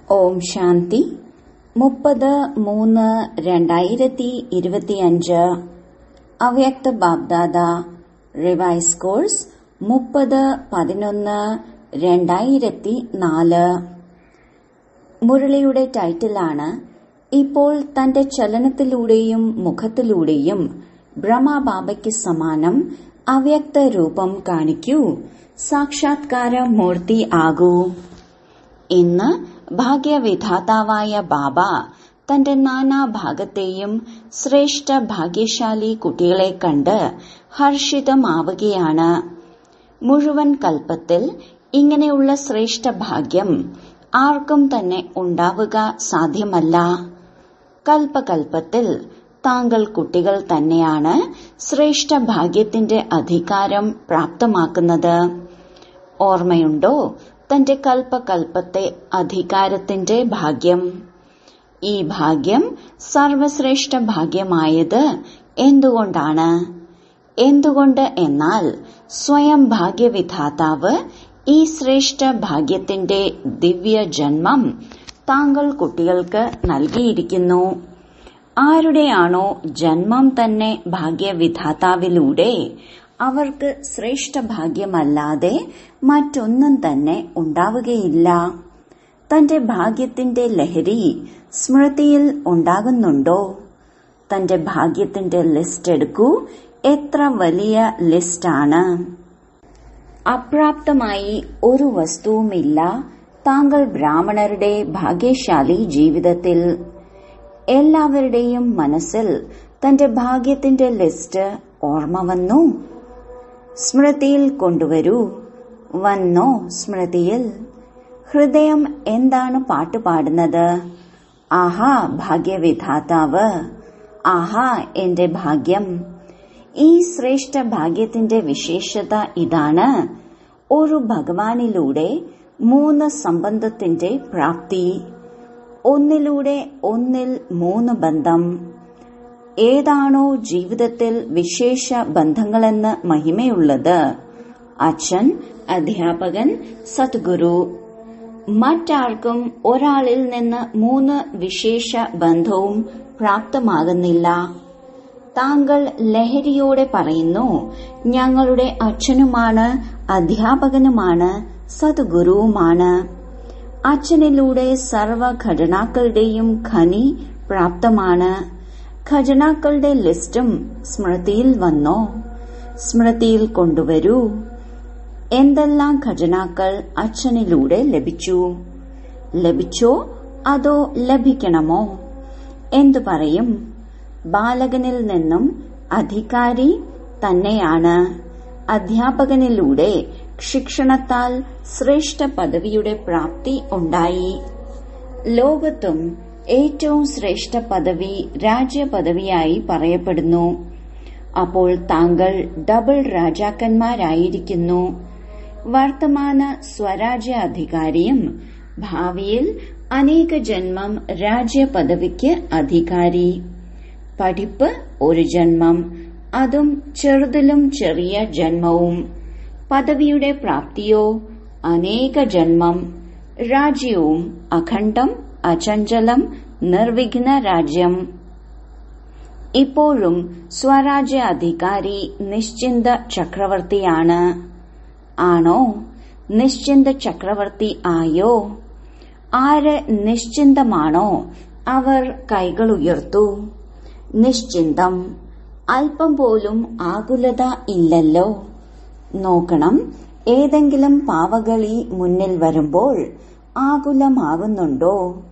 ഓം ശാന്തി മുപ്പത് മൂന്ന് രണ്ടായിരത്തി ഇരുപത്തിയഞ്ച് അവ്യക്ത ബാബ്ദാദ റിവൈസ് കോഴ്സ് മുപ്പത് പതിനൊന്ന് രണ്ടായിരത്തി നാല് മുരളിയുടെ ടൈറ്റിലാണ് ഇപ്പോൾ തന്റെ ചലനത്തിലൂടെയും മുഖത്തിലൂടെയും ബ്രഹ്മബാബയ്ക്ക് സമാനം അവ്യക്ത രൂപം കാണിക്കൂ സാക്ഷാത്കാര മൂർത്തി ആകൂ ഇന്ന് ഭാഗ്യവിധാതാവായ ബാബ തന്റെ നാനാഭാഗത്തെയും ശ്രേഷ്ഠ ഭാഗ്യശാലി കുട്ടികളെ കണ്ട് ഹർഷിതമാവുകയാണ് മുഴുവൻ കൽപ്പത്തിൽ ഇങ്ങനെയുള്ള ശ്രേഷ്ഠ ഭാഗ്യം ആർക്കും തന്നെ ഉണ്ടാവുക സാധ്യമല്ല കൽപ്പകൽപ്പത്തിൽ താങ്കൾ കുട്ടികൾ തന്നെയാണ് ശ്രേഷ്ഠ ഭാഗ്യത്തിന്റെ അധികാരം പ്രാപ്തമാക്കുന്നത് ഓർമ്മയുണ്ടോ തന്റെ കൽപ്പകൽപ്പത്തെ അധികാരത്തിന്റെ ഭാഗ്യം ഈ ഭാഗ്യം സർവശ്രേഷ്ഠ ഭാഗ്യമായത് എന്തുകൊണ്ടാണ് എന്തുകൊണ്ട് എന്നാൽ സ്വയം ഭാഗ്യവിധാതാവ് ഈ ശ്രേഷ്ഠ ഭാഗ്യത്തിന്റെ ദിവ്യ ജന്മം താങ്കൾ കുട്ടികൾക്ക് നൽകിയിരിക്കുന്നു ആരുടെയാണോ ജന്മം തന്നെ ഭാഗ്യവിധാതാവിലൂടെ അവർക്ക് ശ്രേഷ്ഠ ഭാഗ്യമല്ലാതെ മറ്റൊന്നും തന്നെ ഉണ്ടാവുകയില്ല തന്റെ ഭാഗ്യത്തിന്റെ ലഹരി സ്മൃതിയിൽ ഉണ്ടാകുന്നുണ്ടോ തന്റെ ഭാഗ്യത്തിന്റെ ലിസ്റ്റ് എടുക്കൂ എത്ര വലിയ ലിസ്റ്റാണ് അപ്രാപ്തമായി ഒരു വസ്തുവുമില്ല താങ്കൾ ബ്രാഹ്മണരുടെ ഭാഗ്യശാലി ജീവിതത്തിൽ എല്ലാവരുടെയും മനസ്സിൽ തന്റെ ഭാഗ്യത്തിന്റെ ലിസ്റ്റ് ഓർമ്മ വന്നു സ്മൃതിയിൽ കൊണ്ടുവരൂ വന്നോ സ്മൃതിയിൽ ഹൃദയം എന്താണ് പാട്ട് പാടുന്നത് ആഹാ ഭാഗ്യവിധാതാവ് ആഹാ എന്റെ ഭാഗ്യം ഈ ശ്രേഷ്ഠ ഭാഗ്യത്തിന്റെ വിശേഷത ഇതാണ് ഒരു ഭഗവാനിലൂടെ മൂന്ന് സംബന്ധത്തിന്റെ പ്രാപ്തി ഒന്നിലൂടെ ഒന്നിൽ മൂന്ന് ബന്ധം ഏതാണോ ജീവിതത്തിൽ വിശേഷ ബന്ധങ്ങളെന്ന് മഹിമയുള്ളത് അച്ഛൻ അധ്യാപകൻ സദ്ഗുരു മറ്റാർക്കും ഒരാളിൽ നിന്ന് മൂന്ന് വിശേഷ ബന്ധവും പ്രാപ്തമാകുന്നില്ല താങ്കൾ ലഹരിയോടെ പറയുന്നു ഞങ്ങളുടെ അച്ഛനുമാണ് അധ്യാപകനുമാണ് സദ്ഗുരുവുമാണ് അച്ഛനിലൂടെ സർവ ഘടനാക്കളുടെയും ഖനി പ്രാപ്തമാണ് ഖജനാക്കളുടെ ലിസ്റ്റും സ്മൃതിയിൽ വന്നോ സ്മൃതിയിൽ കൊണ്ടുവരൂ എന്തെല്ലാം ഖജനാക്കൾ അച്ഛനിലൂടെ ലഭിച്ചു ലഭിച്ചോ അതോ ലഭിക്കണമോ എന്തു പറയും ബാലകനിൽ നിന്നും അധികാരി തന്നെയാണ് അധ്യാപകനിലൂടെ ശിക്ഷണത്താൽ ശ്രേഷ്ഠ പദവിയുടെ പ്രാപ്തി ഉണ്ടായി ലോകത്തും ഏറ്റവും ശ്രേഷ്ഠ പദവി രാജ്യപദവിയായി പറയപ്പെടുന്നു അപ്പോൾ താങ്കൾ ഡബിൾ രാജാക്കന്മാരായിരിക്കുന്നു വർത്തമാന സ്വരാജ്യ അധികാരിയും ഭാവിയിൽ അനേക ജന്മം രാജ്യപദവിക്ക് അധികാരി പഠിപ്പ് ഒരു ജന്മം അതും ചെറുതിലും ചെറിയ ജന്മവും പദവിയുടെ പ്രാപ്തിയോ അനേക ജന്മം രാജ്യവും അഖണ്ഡം അചഞ്ചലം നിർവിഘ്ന രാജ്യം ഇപ്പോഴും സ്വരാജ്യ അധികാരി നിശ്ചിന്ത ചക്രവർത്തിയാണ് ആണോ നിശ്ചിന്ത ചക്രവർത്തി ആയോ ആര് നിശ്ചിന്തമാണോ അവർ കൈകൾ ഉയർത്തു നിശ്ചിന്തം അല്പം പോലും ആകുലത ഇല്ലല്ലോ നോക്കണം ഏതെങ്കിലും പാവകളി മുന്നിൽ വരുമ്പോൾ ആകുലമാകുന്നുണ്ടോ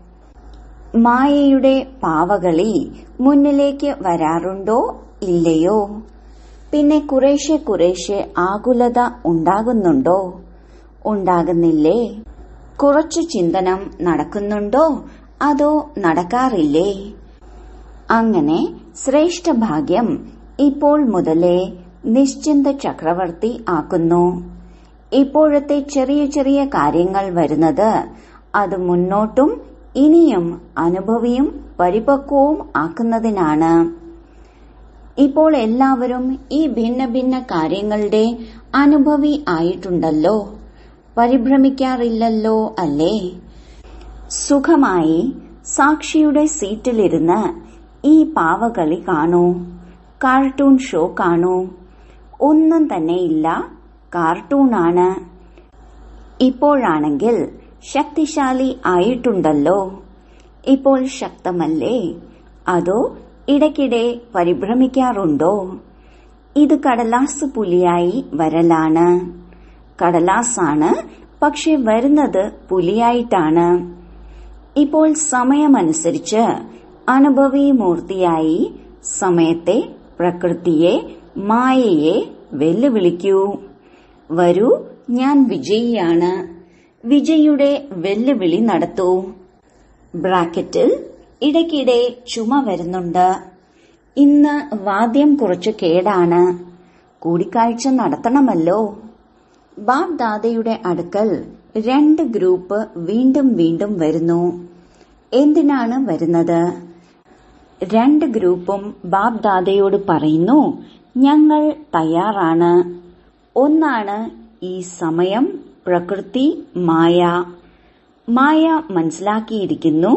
മായയുടെ പാവകളി മുന്നിലേക്ക് വരാറുണ്ടോ ഇല്ലയോ പിന്നെ കുറേശ്ശെ കുറേശ്ശെ ആകുലത ഉണ്ടാകുന്നുണ്ടോ ഉണ്ടാകുന്നില്ലേ കുറച്ചു ചിന്തനം നടക്കുന്നുണ്ടോ അതോ നടക്കാറില്ലേ അങ്ങനെ ശ്രേഷ്ഠ ഭാഗ്യം ഇപ്പോൾ മുതലേ നിശ്ചിന്ത ചക്രവർത്തി ആക്കുന്നു ഇപ്പോഴത്തെ ചെറിയ ചെറിയ കാര്യങ്ങൾ വരുന്നത് അത് മുന്നോട്ടും ഇനിയും അനുഭവിയും പരിപക്വവും ആക്കുന്നതിനാണ് ഇപ്പോൾ എല്ലാവരും ഈ ഭിന്ന ഭിന്ന കാര്യങ്ങളുടെ അനുഭവി ആയിട്ടുണ്ടല്ലോ പരിഭ്രമിക്കാറില്ലല്ലോ അല്ലേ സുഖമായി സാക്ഷിയുടെ സീറ്റിലിരുന്ന് ഈ പാവകളി കാണൂ കാർട്ടൂൺ ഷോ കാണൂ ഒന്നും തന്നെയില്ല കാർട്ടൂണാണ് ഇപ്പോഴാണെങ്കിൽ ശക്തിശാലി ആയിട്ടുണ്ടല്ലോ ഇപ്പോൾ ശക്തമല്ലേ അതോ ഇടയ്ക്കിടെ പരിഭ്രമിക്കാറുണ്ടോ ഇത് കടലാസ് പുലിയായി വരലാണ് കടലാസാണ് പക്ഷെ വരുന്നത് പുലിയായിട്ടാണ് ഇപ്പോൾ സമയമനുസരിച്ച് അനുഭവി മൂർത്തിയായി സമയത്തെ പ്രകൃതിയെ മായയെ വെല്ലുവിളിക്കൂ വരൂ ഞാൻ വിജയിയാണ് വിജയുടെ വെല്ലുവിളി നടത്തൂ ബ്രാക്കറ്റിൽ ഇടയ്ക്കിടെ ചുമ വരുന്നുണ്ട് ഇന്ന് വാദ്യം കുറച്ച് കേടാണ് കൂടിക്കാഴ്ച നടത്തണമല്ലോ ബാബ് ദാദയുടെ അടുക്കൽ രണ്ട് ഗ്രൂപ്പ് വീണ്ടും വീണ്ടും വരുന്നു എന്തിനാണ് വരുന്നത് രണ്ട് ഗ്രൂപ്പും ബാബ് ദാദയോട് പറയുന്നു ഞങ്ങൾ തയ്യാറാണ് ഒന്നാണ് ഈ സമയം പ്രകൃതി മായ മായ മനസ്സിലാക്കിയിരിക്കുന്നു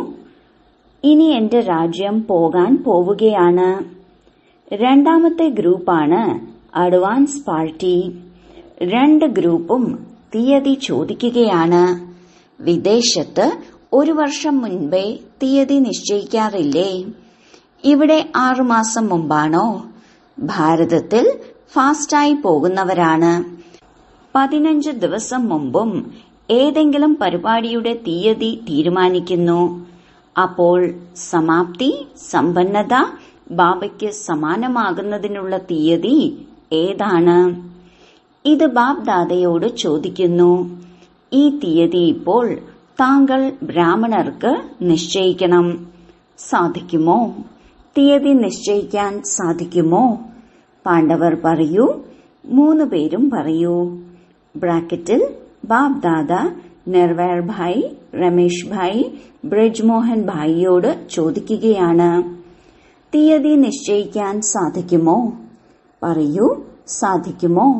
ഇനി എന്റെ രാജ്യം പോകാൻ പോവുകയാണ് രണ്ടാമത്തെ ഗ്രൂപ്പാണ് അഡ്വാൻസ് പാർട്ടി രണ്ട് ഗ്രൂപ്പും തീയതി ചോദിക്കുകയാണ് വിദേശത്ത് ഒരു വർഷം മുൻപേ തീയതി നിശ്ചയിക്കാറില്ലേ ഇവിടെ ആറുമാസം മുമ്പാണോ ഭാരതത്തിൽ ഫാസ്റ്റായി പോകുന്നവരാണ് പതിനഞ്ച് ദിവസം മുമ്പും ഏതെങ്കിലും പരിപാടിയുടെ തീയതി തീരുമാനിക്കുന്നു അപ്പോൾ സമാപ്തി സമ്പന്നത ബാബയ്ക്ക് സമാനമാകുന്നതിനുള്ള തീയതി ഏതാണ് ഇത് ബാബ് ദാദയോട് ചോദിക്കുന്നു ഈ തീയതി ഇപ്പോൾ താങ്കൾ ബ്രാഹ്മണർക്ക് നിശ്ചയിക്കണം സാധിക്കുമോ തീയതി നിശ്ചയിക്കാൻ സാധിക്കുമോ പാണ്ഡവർ പറയൂ മൂന്ന് പേരും പറയൂ ബ്രാക്കറ്റിൽ ബാബ് ദാദ നിർവയർ ഭായ് രമേഷ് ഭായ് ബ്രജ്മോഹൻ ഭായിയോട് ചോദിക്കുകയാണ് തീയതി നിശ്ചയിക്കാൻ സാധിക്കുമോ പറയൂ സാധിക്കുമോ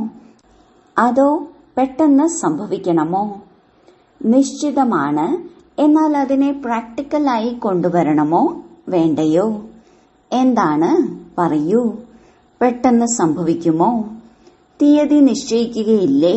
അതോ പെട്ടെന്ന് സംഭവിക്കണമോ നിശ്ചിതമാണ് എന്നാൽ അതിനെ പ്രാക്ടിക്കലായി കൊണ്ടുവരണമോ വേണ്ടയോ എന്താണ് പറയൂ പെട്ടെന്ന് സംഭവിക്കുമോ തീയതി നിശ്ചയിക്കുകയില്ലേ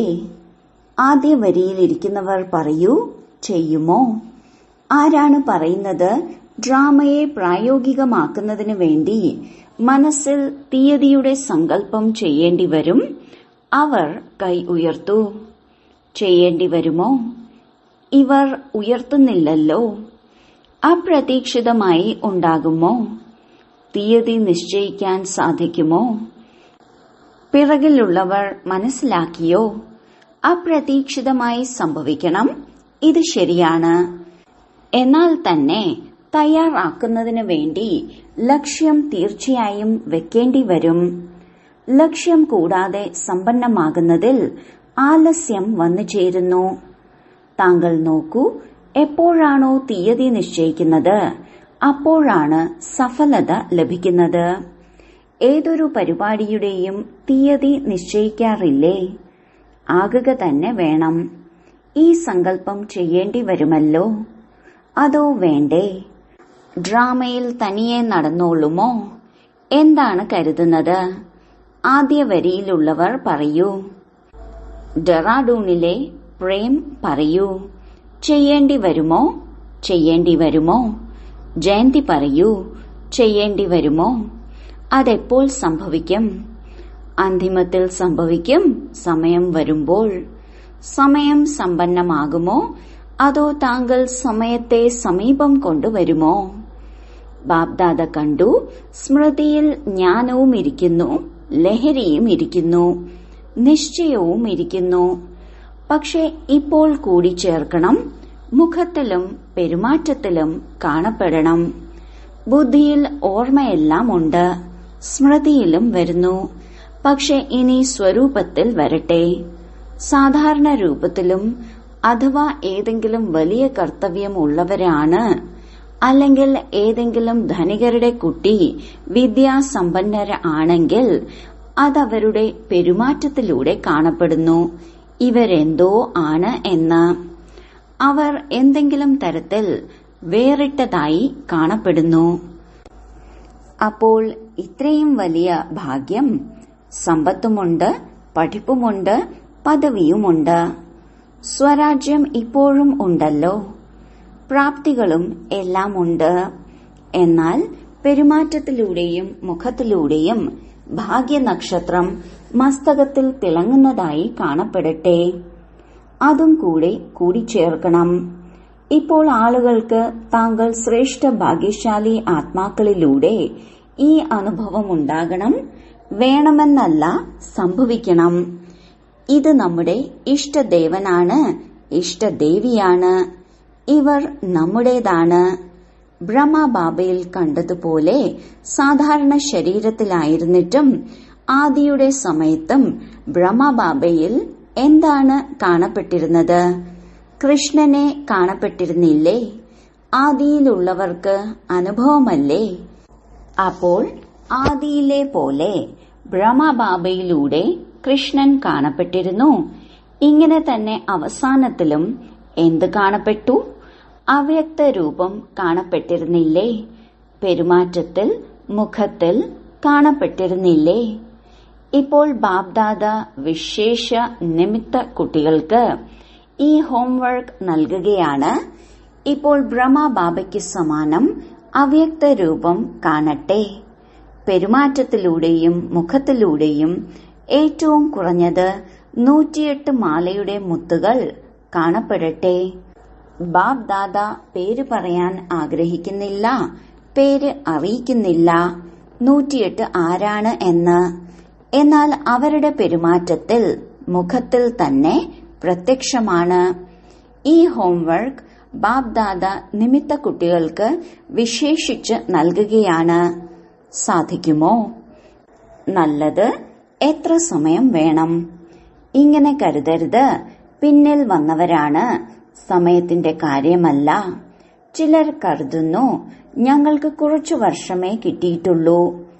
ആദ്യ വരിയിലിരിക്കുന്നവർ പറയൂ ചെയ്യുമോ ആരാണ് പറയുന്നത് ഡ്രാമയെ പ്രായോഗികമാക്കുന്നതിന് വേണ്ടി മനസ്സിൽ തീയതിയുടെ സങ്കല്പം ചെയ്യേണ്ടി വരും അവർ കൈ ഉയർത്തു ചെയ്യേണ്ടി വരുമോ ഇവർ ഉയർത്തുന്നില്ലല്ലോ അപ്രതീക്ഷിതമായി ഉണ്ടാകുമോ തീയതി നിശ്ചയിക്കാൻ സാധിക്കുമോ പിറകിലുള്ളവർ മനസ്സിലാക്കിയോ അപ്രതീക്ഷിതമായി സംഭവിക്കണം ഇത് ശരിയാണ് എന്നാൽ തന്നെ തയ്യാറാക്കുന്നതിന് വേണ്ടി ലക്ഷ്യം തീർച്ചയായും വെക്കേണ്ടി വരും ലക്ഷ്യം കൂടാതെ സമ്പന്നമാകുന്നതിൽ ആലസ്യം വന്നു ചേരുന്നു താങ്കൾ നോക്കൂ എപ്പോഴാണോ തീയതി നിശ്ചയിക്കുന്നത് അപ്പോഴാണ് സഫലത ലഭിക്കുന്നത് ഏതൊരു പരിപാടിയുടെയും തീയതി നിശ്ചയിക്കാറില്ലേ ആകുക തന്നെ വേണം ഈ സങ്കല്പം ചെയ്യേണ്ടി വരുമല്ലോ അതോ വേണ്ടേ ഡ്രാമയിൽ തനിയെ നടന്നോളുമോ എന്താണ് കരുതുന്നത് ആദ്യ വരിയിലുള്ളവർ പറയൂ ഡെറാഡൂണിലെ പ്രേം പറയൂ ചെയ്യേണ്ടി വരുമോ ചെയ്യേണ്ടി വരുമോ ജയന്തി പറയൂ ചെയ്യേണ്ടി വരുമോ അതെപ്പോൾ സംഭവിക്കും അന്തിമത്തിൽ സംഭവിക്കും സമയം വരുമ്പോൾ സമയം സമ്പന്നമാകുമോ അതോ താങ്കൾ സമയത്തെ സമീപം കൊണ്ടുവരുമോ ബാബ്ദാദ കണ്ടു സ്മൃതിയിൽ ജ്ഞാനവും ഇരിക്കുന്നു ലഹരിയും ഇരിക്കുന്നു നിശ്ചയവും ഇരിക്കുന്നു പക്ഷെ ഇപ്പോൾ കൂടി ചേർക്കണം മുഖത്തിലും പെരുമാറ്റത്തിലും കാണപ്പെടണം ബുദ്ധിയിൽ ഓർമ്മയെല്ലാം ഉണ്ട് സ്മൃതിയിലും വരുന്നു പക്ഷെ ഇനി സ്വരൂപത്തിൽ വരട്ടെ സാധാരണ രൂപത്തിലും അഥവാ ഏതെങ്കിലും വലിയ കർത്തവ്യം ഉള്ളവരാണ് അല്ലെങ്കിൽ ഏതെങ്കിലും ധനികരുടെ കുട്ടി വിദ്യാസമ്പന്നര ആണെങ്കിൽ അതവരുടെ പെരുമാറ്റത്തിലൂടെ കാണപ്പെടുന്നു ഇവരെന്തോ ആണ് എന്ന് അവർ എന്തെങ്കിലും തരത്തിൽ വേറിട്ടതായി കാണപ്പെടുന്നു അപ്പോൾ ഇത്രയും വലിയ ഭാഗ്യം സമ്പത്തുമുണ്ട് പഠിപ്പുമുണ്ട് പദവിയുമുണ്ട് സ്വരാജ്യം ഇപ്പോഴും ഉണ്ടല്ലോ പ്രാപ്തികളും എല്ലാം ഉണ്ട് എന്നാൽ പെരുമാറ്റത്തിലൂടെയും മുഖത്തിലൂടെയും ഭാഗ്യനക്ഷത്രം മസ്തകത്തിൽ തിളങ്ങുന്നതായി കാണപ്പെടട്ടെ അതും കൂടെ കൂടിച്ചേർക്കണം ഇപ്പോൾ ആളുകൾക്ക് താങ്കൾ ശ്രേഷ്ഠ ഭാഗ്യശാലി ആത്മാക്കളിലൂടെ ഈ അനുഭവം ഉണ്ടാകണം വേണമെന്നല്ല സംഭവിക്കണം ഇത് നമ്മുടെ ഇഷ്ടദേവനാണ് ഇഷ്ടദേവിയാണ് ഇവർ നമ്മുടേതാണ് ബ്രഹ്മബാബയിൽ കണ്ടതുപോലെ സാധാരണ ശരീരത്തിലായിരുന്നിട്ടും ആദിയുടെ സമയത്തും ബ്രഹ്മബാബയിൽ എന്താണ് കാണപ്പെട്ടിരുന്നത് കൃഷ്ണനെ കാണപ്പെട്ടിരുന്നില്ലേ ആദിയിലുള്ളവർക്ക് അനുഭവമല്ലേ അപ്പോൾ ആദിയിലെ പോലെ ബ്രഹ്മബാബയിലൂടെ കൃഷ്ണൻ കാണപ്പെട്ടിരുന്നു ഇങ്ങനെ തന്നെ അവസാനത്തിലും എന്ത് കാണപ്പെട്ടു അവ്യക്ത രൂപം കാണപ്പെട്ടിരുന്നില്ലേ പെരുമാറ്റത്തിൽ മുഖത്തിൽ കാണപ്പെട്ടിരുന്നില്ലേ ഇപ്പോൾ ബാബ്ദാദ വിശേഷ നിമിത്ത കുട്ടികൾക്ക് ഈ ഹോംവർക്ക് നൽകുകയാണ് ഇപ്പോൾ ബ്രഹ്മബാബയ്ക്ക് സമാനം അവ്യക്ത രൂപം കാണട്ടെ പെരുമാറ്റത്തിലൂടെയും മുഖത്തിലൂടെയും ഏറ്റവും കുറഞ്ഞത് നൂറ്റിയെട്ട് മാലയുടെ മുത്തുകൾ കാണപ്പെടട്ടെ ബാബ് ദാദ പേര് പറയാൻ ആഗ്രഹിക്കുന്നില്ല പേര് അറിയിക്കുന്നില്ല നൂറ്റിയെട്ട് ആരാണ് എന്ന് എന്നാൽ അവരുടെ പെരുമാറ്റത്തിൽ മുഖത്തിൽ തന്നെ പ്രത്യക്ഷമാണ് ഈ ഹോംവർക്ക് ബാബ് ദാദ നിമിത്ത കുട്ടികൾക്ക് വിശേഷിച്ച് നൽകുകയാണ് സാധിക്കുമോ നല്ലത് എത്ര സമയം വേണം ഇങ്ങനെ കരുതരുത് പിന്നിൽ വന്നവരാണ് സമയത്തിന്റെ കാര്യമല്ല ചിലർ കരുതുന്നു ഞങ്ങൾക്ക് കുറച്ചു വർഷമേ കിട്ടിയിട്ടുള്ളൂ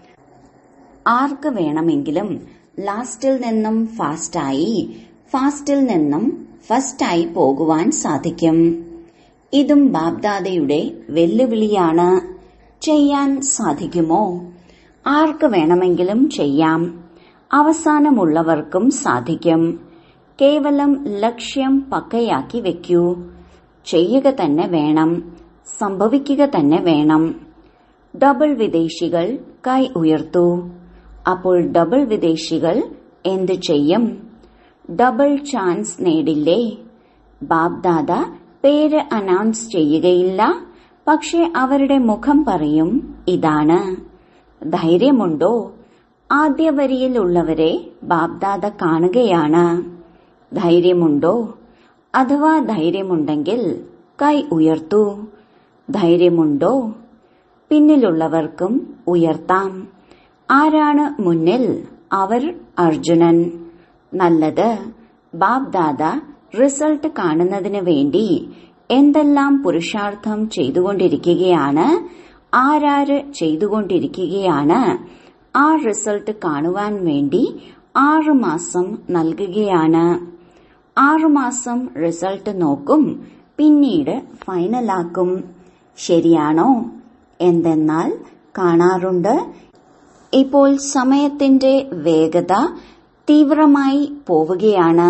ആർക്ക് വേണമെങ്കിലും ലാസ്റ്റിൽ നിന്നും ഫാസ്റ്റായി ഫാസ്റ്റിൽ നിന്നും ഫസ്റ്റായി പോകുവാൻ സാധിക്കും ഇതും ബാബ്ദാദയുടെ വെല്ലുവിളിയാണ് ചെയ്യാൻ സാധിക്കുമോ ആർക്ക് വേണമെങ്കിലും ചെയ്യാം അവസാനമുള്ളവർക്കും സാധിക്കും കേവലം ലക്ഷ്യം പക്കയാക്കി വെക്കൂ ചെയ്യുക തന്നെ വേണം സംഭവിക്കുക തന്നെ വേണം ഡബിൾ വിദേശികൾ കൈ ഉയർത്തു അപ്പോൾ ഡബിൾ വിദേശികൾ എന്തു ചെയ്യും ഡബിൾ ചാൻസ് നേടില്ലേ ബാബ്ദാദ പേര് അനൗൺസ് ചെയ്യുകയില്ല പക്ഷെ അവരുടെ മുഖം പറയും ഇതാണ് ധൈര്യമുണ്ടോ ആദ്യ വരിയിലുള്ളവരെ ബാബ്ദാദ കാണുകയാണ് ധൈര്യമുണ്ടോ അഥവാ ധൈര്യമുണ്ടെങ്കിൽ കൈ ഉയർത്തൂ ധൈര്യമുണ്ടോ പിന്നിലുള്ളവർക്കും ഉയർത്താം ആരാണ് മുന്നിൽ അവർ അർജുനൻ നല്ലത് ബാബ്ദാദ റിസൾട്ട് കാണുന്നതിന് വേണ്ടി എന്തെല്ലാം പുരുഷാർത്ഥം ചെയ്തുകൊണ്ടിരിക്കുകയാണ് ആരാര് ചെയ്തുകൊണ്ടിരിക്കുകയാണ് ആ റിസൾട്ട് കാണുവാൻ വേണ്ടി ആറു മാസം നൽകുകയാണ് ആറുമാസം റിസൾട്ട് നോക്കും പിന്നീട് ഫൈനലാക്കും ശരിയാണോ എന്തെന്നാൽ കാണാറുണ്ട് ഇപ്പോൾ സമയത്തിന്റെ വേഗത തീവ്രമായി പോവുകയാണ്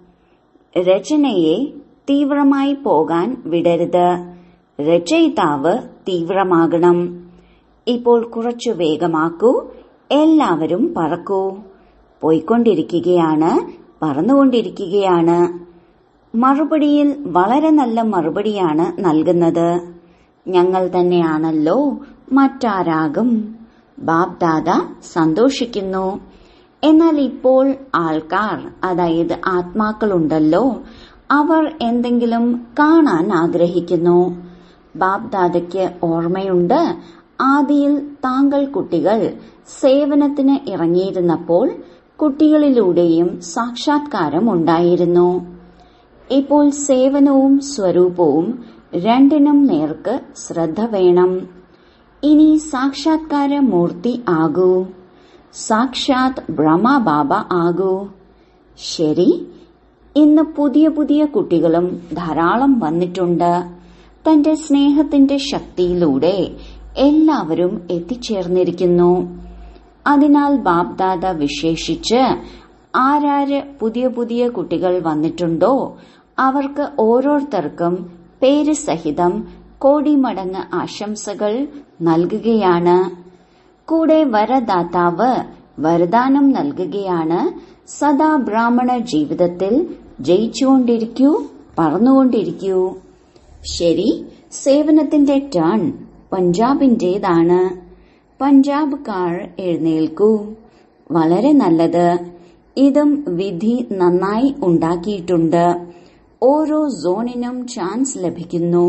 രചനയെ തീവ്രമായി പോകാൻ വിടരുത് രചയിതാവ് തീവ്രമാകണം ഇപ്പോൾ കുറച്ചു വേഗമാക്കൂ എല്ലാവരും പറക്കൂ പോയിക്കൊണ്ടിരിക്കുകയാണ് പറന്നുകൊണ്ടിരിക്കുകയാണ് മറുപടിയിൽ വളരെ നല്ല മറുപടിയാണ് നൽകുന്നത് ഞങ്ങൾ തന്നെയാണല്ലോ മറ്റാരാകും ബാബ്ദാദ സന്തോഷിക്കുന്നു എന്നാൽ ഇപ്പോൾ ആൾക്കാർ അതായത് ആത്മാക്കളുണ്ടല്ലോ അവർ എന്തെങ്കിലും കാണാൻ ആഗ്രഹിക്കുന്നു ബാബ്ദാദയ്ക്ക് ഓർമ്മയുണ്ട് ആദിയിൽ താങ്കൾ കുട്ടികൾ സേവനത്തിന് ഇറങ്ങിയിരുന്നപ്പോൾ കുട്ടികളിലൂടെയും സാക്ഷാത്കാരം ഉണ്ടായിരുന്നു ഇപ്പോൾ സേവനവും സ്വരൂപവും രണ്ടിനും നേർക്ക് ശ്രദ്ധ വേണം ഇനി സാക്ഷാത്കാര മൂർത്തി ആകൂ സാക്ഷാത് ബ്രഹ്മ ബാബ ആകൂ ശരി ഇന്ന് പുതിയ പുതിയ കുട്ടികളും ധാരാളം വന്നിട്ടുണ്ട് തന്റെ സ്നേഹത്തിന്റെ ശക്തിയിലൂടെ എല്ലാവരും എത്തിച്ചേർന്നിരിക്കുന്നു അതിനാൽ ബാബ്ദാദ വിശേഷിച്ച് ആരാര് പുതിയ പുതിയ കുട്ടികൾ വന്നിട്ടുണ്ടോ അവർക്ക് ഓരോരുത്തർക്കും പേര് സഹിതം കോടിമടങ്ങ് ആശംസകൾ നൽകുകയാണ് കൂടെ വരദാതാവ് വരദാനം നൽകുകയാണ് സദാ ബ്രാഹ്മണ ജീവിതത്തിൽ ജയിച്ചുകൊണ്ടിരിക്കൂ പറന്നുകൊണ്ടിരിക്കൂ ശരി സേവനത്തിന്റെ ടേൺ പഞ്ചാബിന്റേതാണ് പഞ്ചാബുകാർ എഴുന്നേൽക്കൂ വളരെ നല്ലത് ഇതും വിധി നന്നായി ഉണ്ടാക്കിയിട്ടുണ്ട് ഓരോ സോണിനും ചാൻസ് ലഭിക്കുന്നു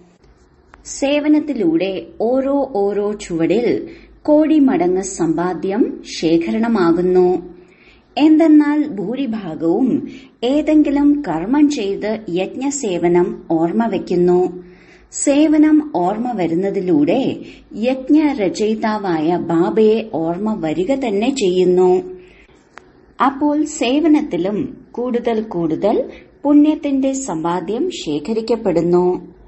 സേവനത്തിലൂടെ ഓരോ ഓരോ ചുവടിൽ കോടി മടങ്ങ് സമ്പാദ്യം ശേഖരണമാകുന്നു എന്തെന്നാൽ ഭൂരിഭാഗവും ഏതെങ്കിലും കർമ്മം ചെയ്ത് യജ്ഞസേവനം ഓർമ്മ വയ്ക്കുന്നു സേവനം ഓർമ്മ വരുന്നതിലൂടെ യജ്ഞരചയിതാവായ ബാബയെ ഓർമ്മ വരിക തന്നെ ചെയ്യുന്നു അപ്പോൾ സേവനത്തിലും കൂടുതൽ കൂടുതൽ പുണ്യത്തിന്റെ സമ്പാദ്യം ശേഖരിക്കപ്പെടുന്നു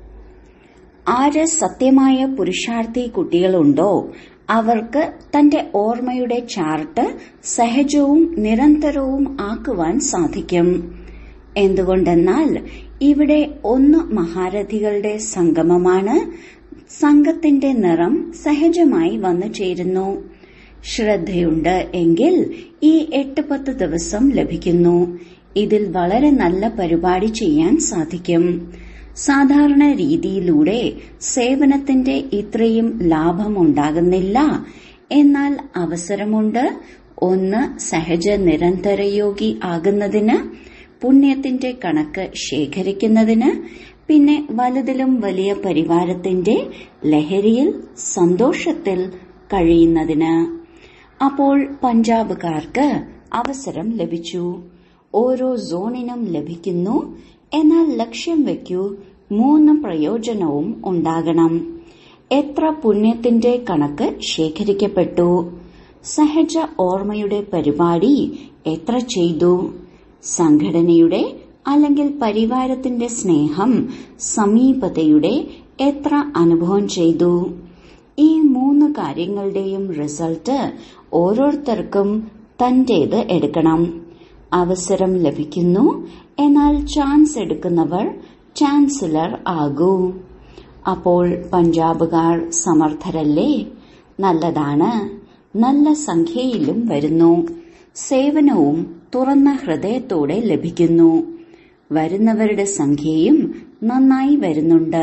ആര് സത്യമായ പുരുഷാർത്ഥി കുട്ടികളുണ്ടോ അവർക്ക് തന്റെ ഓർമ്മയുടെ ചാർട്ട് സഹജവും നിരന്തരവും ആക്കുവാൻ സാധിക്കും എന്തുകൊണ്ടെന്നാൽ ഇവിടെ ഒന്ന് മഹാരഥികളുടെ സംഗമമാണ് സംഘത്തിന്റെ നിറം സഹജമായി വന്നു ചേരുന്നു ശ്രദ്ധയുണ്ട് എങ്കിൽ ഈ എട്ട് പത്ത് ദിവസം ലഭിക്കുന്നു ഇതിൽ വളരെ നല്ല പരിപാടി ചെയ്യാൻ സാധിക്കും സാധാരണ രീതിയിലൂടെ സേവനത്തിന്റെ ഇത്രയും ലാഭമുണ്ടാകുന്നില്ല എന്നാൽ അവസരമുണ്ട് ഒന്ന് സഹജ നിരന്തരയോഗി ആകുന്നതിന് പുണ്യത്തിന്റെ കണക്ക് ശേഖരിക്കുന്നതിന് പിന്നെ വലുതിലും വലിയ പരിവാരത്തിന്റെ ലഹരിയിൽ സന്തോഷത്തിൽ കഴിയുന്നതിന് അപ്പോൾ പഞ്ചാബുകാർക്ക് അവസരം ലഭിച്ചു ഓരോ സോണിനും ലഭിക്കുന്നു എന്നാൽ ലക്ഷ്യം വയ്ക്കൂ മൂന്ന് പ്രയോജനവും ഉണ്ടാകണം എത്ര പുണ്യത്തിന്റെ കണക്ക് ശേഖരിക്കപ്പെട്ടു സഹജ ഓർമ്മയുടെ പരിപാടി എത്ര ചെയ്തു സംഘടനയുടെ അല്ലെങ്കിൽ പരിവാരത്തിന്റെ സ്നേഹം സമീപതയുടെ എത്ര അനുഭവം ചെയ്തു ഈ മൂന്ന് കാര്യങ്ങളുടെയും റിസൾട്ട് ഓരോരുത്തർക്കും തന്റേത് എടുക്കണം അവസരം ലഭിക്കുന്നു എന്നാൽ ചാൻസ് എടുക്കുന്നവർ ചാൻസലർ ആകൂ അപ്പോൾ പഞ്ചാബുകാർ സമർത്ഥരല്ലേ നല്ലതാണ് നല്ല സംഖ്യയിലും വരുന്നു സേവനവും തുറന്ന ഹൃദയത്തോടെ ലഭിക്കുന്നു വരുന്നവരുടെ സംഖ്യയും നന്നായി വരുന്നുണ്ട്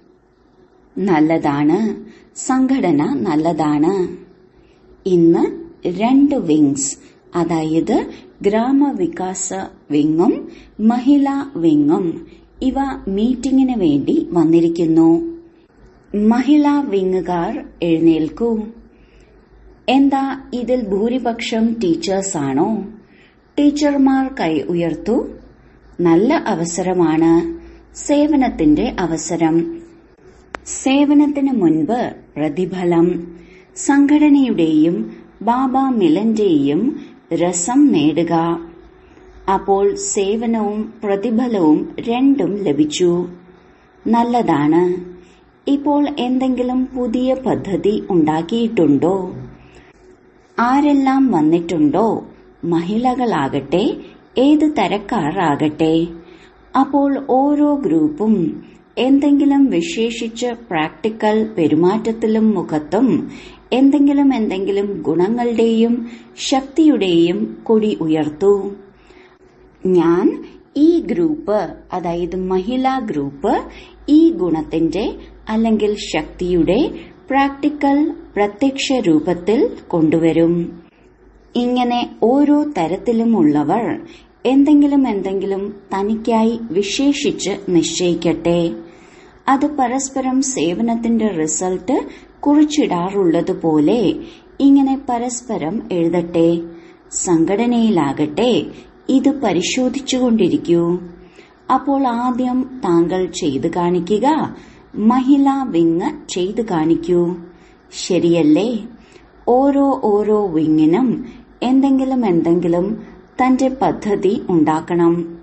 നല്ലതാണ് സംഘടന നല്ലതാണ് ഇന്ന് രണ്ട് വിങ്സ് അതായത് ഗ്രാമവികാസ വിങ്ങും മഹിളാ വിങ്ങും ഇവ മീറ്റിംഗിന് വേണ്ടി വന്നിരിക്കുന്നു മഹിളാ വിങ്ങുകാർ എഴുന്നേൽക്കൂ എന്താ ഇതിൽ ഭൂരിപക്ഷം ടീച്ചേഴ്സാണോ ടീച്ചർമാർ കൈ ഉയർത്തു നല്ല അവസരമാണ് സേവനത്തിന്റെ അവസരം സേവനത്തിന് മുൻപ് പ്രതിഫലം സംഘടനയുടെയും ബാബ മിലന്റെയും രസം നേടുക അപ്പോൾ സേവനവും പ്രതിഫലവും രണ്ടും ലഭിച്ചു നല്ലതാണ് ഇപ്പോൾ എന്തെങ്കിലും പുതിയ പദ്ധതി ഉണ്ടാക്കിയിട്ടുണ്ടോ ആരെല്ലാം വന്നിട്ടുണ്ടോ മഹിളകളാകട്ടെ ഏത് തരക്കാരാകട്ടെ അപ്പോൾ ഓരോ ഗ്രൂപ്പും എന്തെങ്കിലും വിശേഷിച്ച് പ്രാക്ടിക്കൽ പെരുമാറ്റത്തിലും മുഖത്തും എന്തെങ്കിലും എന്തെങ്കിലും ഗുണങ്ങളുടെയും ശക്തിയുടെയും കൊടി ഉയർത്തു ഞാൻ ഈ ഗ്രൂപ്പ് അതായത് മഹിളാ ഗ്രൂപ്പ് ഈ ഗുണത്തിന്റെ അല്ലെങ്കിൽ ശക്തിയുടെ പ്രാക്ടിക്കൽ പ്രത്യക്ഷ രൂപത്തിൽ കൊണ്ടുവരും ഇങ്ങനെ ഓരോ തരത്തിലുമുള്ളവർ എന്തെങ്കിലും എന്തെങ്കിലും തനിക്കായി വിശേഷിച്ച് നിശ്ചയിക്കട്ടെ അത് പരസ്പരം സേവനത്തിന്റെ റിസൾട്ട് കുറിച്ചിടാറുള്ളതുപോലെ ഇങ്ങനെ പരസ്പരം എഴുതട്ടെ സംഘടനയിലാകട്ടെ ഇത് പരിശോധിച്ചുകൊണ്ടിരിക്കൂ അപ്പോൾ ആദ്യം താങ്കൾ ചെയ്തു കാണിക്കുക മഹിളാ വിങ് ചെയ്തു കാണിക്കൂ ശരിയല്ലേ ഓരോ ഓരോ വിങ്ങിനും എന്തെങ്കിലും എന്തെങ്കിലും തന്റെ പദ്ധതി ഉണ്ടാക്കണം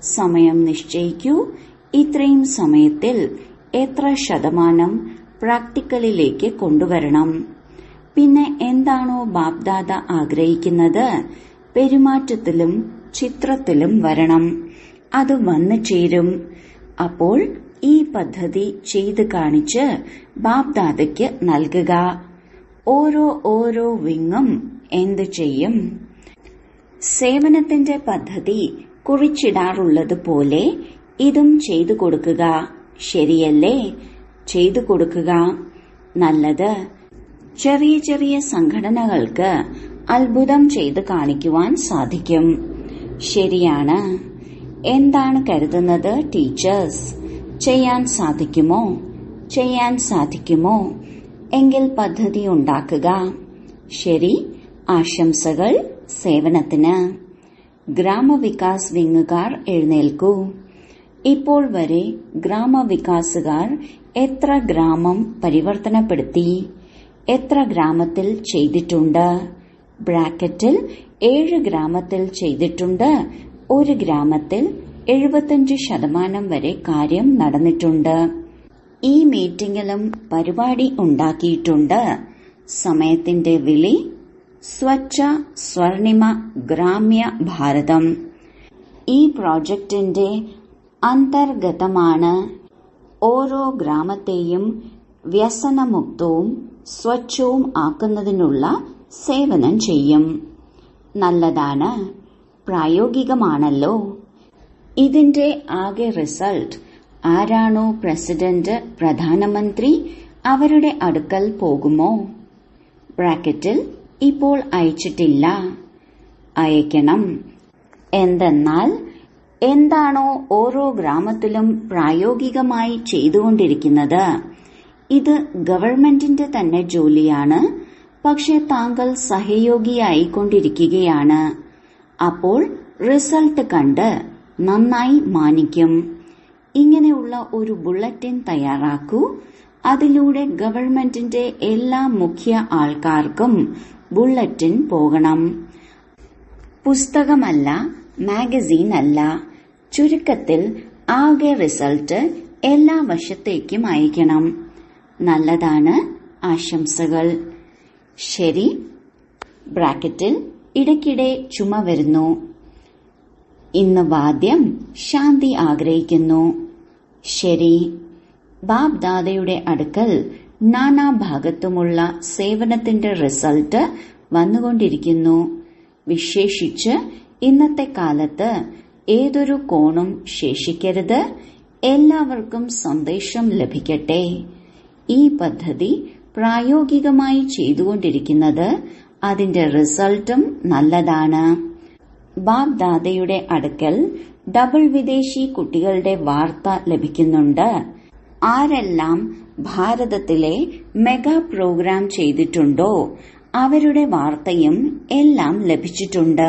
സമയം നിശ്ചയിക്കൂ ഇത്രയും സമയത്തിൽ എത്ര ശതമാനം പ്രാക്ടിക്കലിലേക്ക് കൊണ്ടുവരണം പിന്നെ എന്താണോ ബാപ്ദാദ ആഗ്രഹിക്കുന്നത് പെരുമാറ്റത്തിലും ചിത്രത്തിലും വരണം അത് വന്നു ചേരും അപ്പോൾ ഈ പദ്ധതി ചെയ്ത് കാണിച്ച് ബാപ്ദാദയ്ക്ക് നൽകുക ഓരോ ഓരോ വിങ്ങും എന്തു ചെയ്യും സേവനത്തിന്റെ പദ്ധതി കുറിച്ചിടാറുള്ളത് പോലെ ഇതും ചെയ്തു കൊടുക്കുക ശരിയല്ലേ ചെയ്തു കൊടുക്കുക നല്ലത് ചെറിയ ചെറിയ സംഘടനകൾക്ക് അത്ഭുതം ചെയ്ത് കാണിക്കുവാൻ സാധിക്കും ശരിയാണ് എന്താണ് കരുതുന്നത് ടീച്ചേഴ്സ് ചെയ്യാൻ സാധിക്കുമോ ചെയ്യാൻ സാധിക്കുമോ എങ്കിൽ പദ്ധതി ഉണ്ടാക്കുക ശരി ആശംസകൾ സേവനത്തിന് ഗ്രാമവികാസ് വിങ്ങുകാർ എഴുന്നേൽക്കൂ ഇപ്പോൾ വരെ ഗ്രാമവികാസുകാർ എത്ര ഗ്രാമം പരിവർത്തനപ്പെടുത്തി എത്ര ഗ്രാമത്തിൽ ചെയ്തിട്ടുണ്ട് ബ്രാക്കറ്റിൽ ഏഴ് ഗ്രാമത്തിൽ ചെയ്തിട്ടുണ്ട് ഒരു ഗ്രാമത്തിൽ എഴുപത്തിയഞ്ച് ശതമാനം വരെ കാര്യം നടന്നിട്ടുണ്ട് ഈ മീറ്റിംഗിലും പരിപാടി ഉണ്ടാക്കിയിട്ടുണ്ട് സമയത്തിന്റെ വിളി സ്വച്ഛ സ്വർണിമ ഗ്രാമ്യ ഭാരതം ഈ പ്രോജക്റ്റിന്റെ അന്തർഗതമാണ് ഓരോ ഗ്രാമത്തെയും വ്യസനമുക്തവും സ്വച്ഛവും ആക്കുന്നതിനുള്ള സേവനം ചെയ്യും നല്ലതാണ് പ്രായോഗികമാണല്ലോ ഇതിന്റെ ആകെ റിസൾട്ട് ആരാണോ പ്രസിഡന്റ് പ്രധാനമന്ത്രി അവരുടെ അടുക്കൽ പോകുമോ ബ്രാക്കറ്റിൽ ഇപ്പോൾ അയച്ചിട്ടില്ല അയക്കണം എന്തെന്നാൽ എന്താണോ ഓരോ ഗ്രാമത്തിലും പ്രായോഗികമായി ചെയ്തുകൊണ്ടിരിക്കുന്നത് ഇത് ഗവൺമെന്റിന്റെ തന്നെ ജോലിയാണ് പക്ഷെ താങ്കൾ സഹയോഗിയായിക്കൊണ്ടിരിക്കുകയാണ് അപ്പോൾ റിസൾട്ട് കണ്ട് നന്നായി മാനിക്കും ഇങ്ങനെയുള്ള ഒരു ബുള്ളറ്റിൻ തയ്യാറാക്കൂ അതിലൂടെ ഗവൺമെന്റിന്റെ എല്ലാ മുഖ്യ ആൾക്കാർക്കും ബുള്ളറ്റിൻ പോകണം പുസ്തകമല്ല മാഗസീൻ അല്ല ചുരുക്കത്തിൽ ആകെ റിസൾട്ട് എല്ലാ വശത്തേക്കും അയക്കണം നല്ലതാണ് ആശംസകൾ ശരി ബ്രാക്കറ്റിൽ ഇടയ്ക്കിടെ ചുമ വരുന്നു ഇന്ന് വാദ്യം ശാന്തി ആഗ്രഹിക്കുന്നു ശരി ബാബ് ദാദയുടെ അടുക്കൽ നാനാഭാഗത്തുമുള്ള സേവനത്തിന്റെ റിസൾട്ട് വന്നുകൊണ്ടിരിക്കുന്നു വിശേഷിച്ച് ഇന്നത്തെ കാലത്ത് ഏതൊരു കോണും ശേഷിക്കരുത് എല്ലാവർക്കും സന്ദേശം ലഭിക്കട്ടെ ഈ പദ്ധതി പ്രായോഗികമായി ചെയ്തുകൊണ്ടിരിക്കുന്നത് അതിന്റെ റിസൾട്ടും നല്ലതാണ് ബാബ് ദാദയുടെ അടുക്കൽ ഡബിൾ വിദേശി കുട്ടികളുടെ വാർത്ത ലഭിക്കുന്നുണ്ട് ആരെല്ലാം ഭാരതത്തിലെ മെഗാ പ്രോഗ്രാം ചെയ്തിട്ടുണ്ടോ അവരുടെ വാർത്തയും എല്ലാം ലഭിച്ചിട്ടുണ്ട്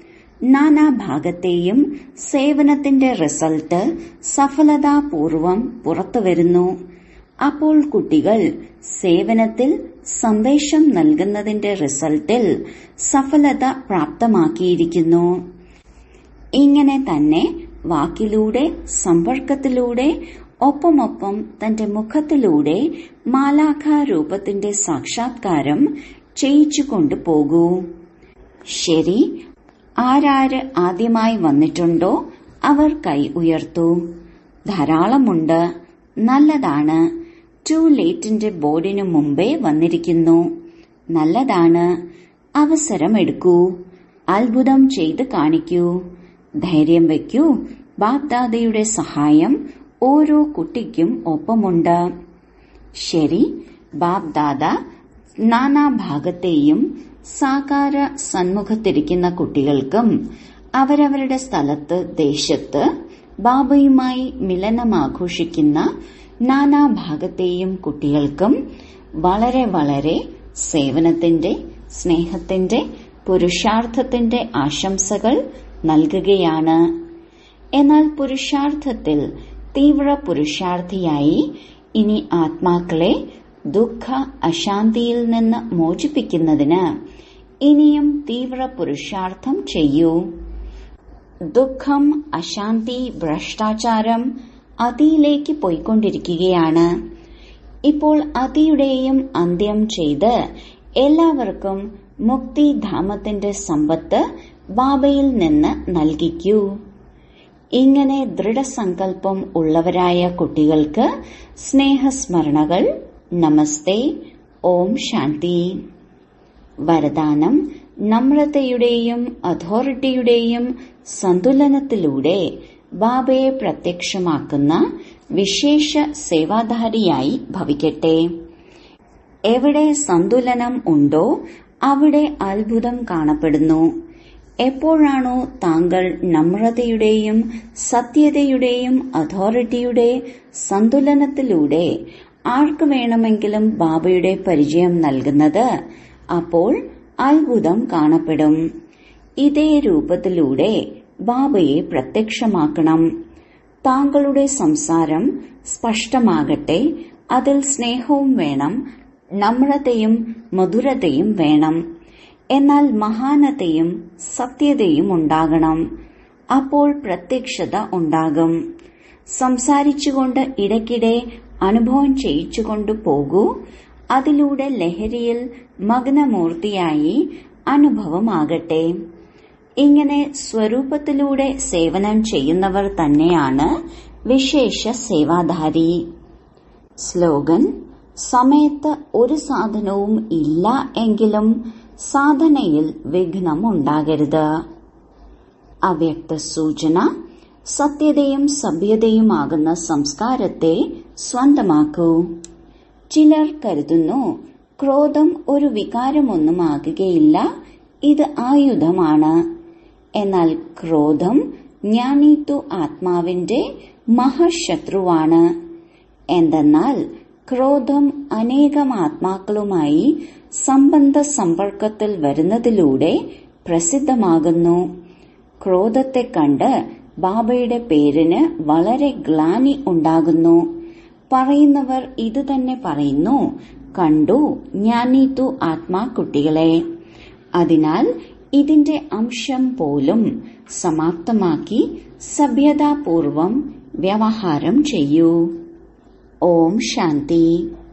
നാനാഭാഗത്തെയും സേവനത്തിന്റെ റിസൾട്ട് സഫലതാപൂർവം പുറത്തുവരുന്നു അപ്പോൾ കുട്ടികൾ സേവനത്തിൽ സന്ദേശം നൽകുന്നതിന്റെ റിസൾട്ടിൽ സഫലത പ്രാപ്തമാക്കിയിരിക്കുന്നു ഇങ്ങനെ തന്നെ വാക്കിലൂടെ സമ്പർക്കത്തിലൂടെ ഒപ്പമൊപ്പം തന്റെ മുഖത്തിലൂടെ മാലാഖ രൂപത്തിന്റെ സാക്ഷാത്കാരം ചെയ്യിച്ചുകൊണ്ടു പോകൂ ശരി ആരാര് ആദ്യമായി വന്നിട്ടുണ്ടോ അവർ കൈ ഉയർത്തു ധാരാളമുണ്ട് നല്ലതാണ് ടു ലേറ്റിന്റെ ബോർഡിനു മുമ്പേ വന്നിരിക്കുന്നു നല്ലതാണ് അവസരമെടുക്കൂ അത്ഭുതം ചെയ്ത് കാണിക്കൂ ധൈര്യം വയ്ക്കൂ ബാഗ്ദാദയുടെ സഹായം ഓരോ കുട്ടിക്കും ഒപ്പമുണ്ട് ശരി ബാബ്ദാദ നാനാഭാഗത്തെയും സാകാര സന്മുഖത്തിരിക്കുന്ന കുട്ടികൾക്കും അവരവരുടെ സ്ഥലത്ത് ദേശത്ത് ബാബയുമായി മിലനമാഘോഷിക്കുന്ന നാനാഭാഗത്തെയും കുട്ടികൾക്കും വളരെ വളരെ സേവനത്തിന്റെ സ്നേഹത്തിന്റെ പുരുഷാർത്ഥത്തിന്റെ ആശംസകൾ നൽകുകയാണ് എന്നാൽ പുരുഷാർത്ഥത്തിൽ തീവ്ര പുരുഷാർത്ഥിയായി ഇനി ആത്മാക്കളെ ദുഃഖ അശാന്തിയിൽ നിന്ന് മോചിപ്പിക്കുന്നതിന് ഇനിയും തീവ്ര പുരുഷാർത്ഥം ചെയ്യൂ ദുഃഖം അശാന്തി ഭ്രഷ്ടാചാരം അതിയിലേക്ക് പോയിക്കൊണ്ടിരിക്കുകയാണ് ഇപ്പോൾ അതിയുടെയും അന്ത്യം ചെയ്ത് എല്ലാവർക്കും മുക്തിധാമത്തിന്റെ സമ്പത്ത് ബാബയിൽ നിന്ന് നൽകിക്കൂ ഇങ്ങനെ ദൃഢസങ്കല്പം ഉള്ളവരായ കുട്ടികൾക്ക് സ്നേഹസ്മരണകൾ നമസ്തേ ഓം ശാന്തി വരദാനം നമ്രതയുടെയും അതോറിറ്റിയുടെയും സന്തുലനത്തിലൂടെ ബാബയെ പ്രത്യക്ഷമാക്കുന്ന വിശേഷ സേവാധാരിയായി ഭവിക്കട്ടെ എവിടെ സന്തുലനം ഉണ്ടോ അവിടെ അത്ഭുതം കാണപ്പെടുന്നു എപ്പോഴാണോ താങ്കൾ നമ്രതയുടെയും സത്യതയുടെയും അതോറിറ്റിയുടെ സന്തുലനത്തിലൂടെ ആർക്ക് വേണമെങ്കിലും ബാബയുടെ പരിചയം നൽകുന്നത് അപ്പോൾ അത്ഭുതം കാണപ്പെടും ഇതേ രൂപത്തിലൂടെ ബാബയെ പ്രത്യക്ഷമാക്കണം താങ്കളുടെ സംസാരം സ്പഷ്ടമാകട്ടെ അതിൽ സ്നേഹവും വേണം നമ്രതയും മധുരതയും വേണം എന്നാൽ മഹാനതയും സത്യതയും ഉണ്ടാകണം അപ്പോൾ പ്രത്യക്ഷത ഉണ്ടാകും സംസാരിച്ചുകൊണ്ട് ഇടയ്ക്കിടെ അനുഭവം ചെയ്യിച്ചുകൊണ്ട് പോകൂ അതിലൂടെ ലഹരിയിൽ മഗ്നമൂർത്തിയായി അനുഭവമാകട്ടെ ഇങ്ങനെ സ്വരൂപത്തിലൂടെ സേവനം ചെയ്യുന്നവർ തന്നെയാണ് വിശേഷ സേവാധാരി സ്ലോഗൻ സമയത്ത് ഒരു സാധനവും ഇല്ല എങ്കിലും സാധനയിൽ വിഘ്നം ഉണ്ടാകരുത് അവ്യക്ത സൂചന സത്യതയും സഭ്യതയുമാകുന്ന സംസ്കാരത്തെ സ്വന്തമാക്കൂ ചിലർ കരുതുന്നു ക്രോധം ഒരു വികാരമൊന്നുമാകുകയില്ല ഇത് ആയുധമാണ് എന്നാൽ ക്രോധം ജ്ഞാനീത്തു ആത്മാവിന്റെ മഹാശത്രുവാണ് എന്തെന്നാൽ ക്രോധം അനേകം ആത്മാക്കളുമായി സംബന്ധ സമ്പർക്കത്തിൽ വരുന്നതിലൂടെ പ്രസിദ്ധമാകുന്നു ക്രോധത്തെ കണ്ട് ബാബയുടെ പേരിന് വളരെ ഗ്ലാനി ഉണ്ടാകുന്നു പറയുന്നവർ ഇത് തന്നെ പറയുന്നു കണ്ടു ജ്ഞാനീത്തു ആത്മാക്കുട്ടികളെ അതിനാൽ ഇതിന്റെ അംശം പോലും സമാപ്തമാക്കി സഭ്യതാപൂർവം വ്യവഹാരം ചെയ്യൂ ഓം ശാന്തി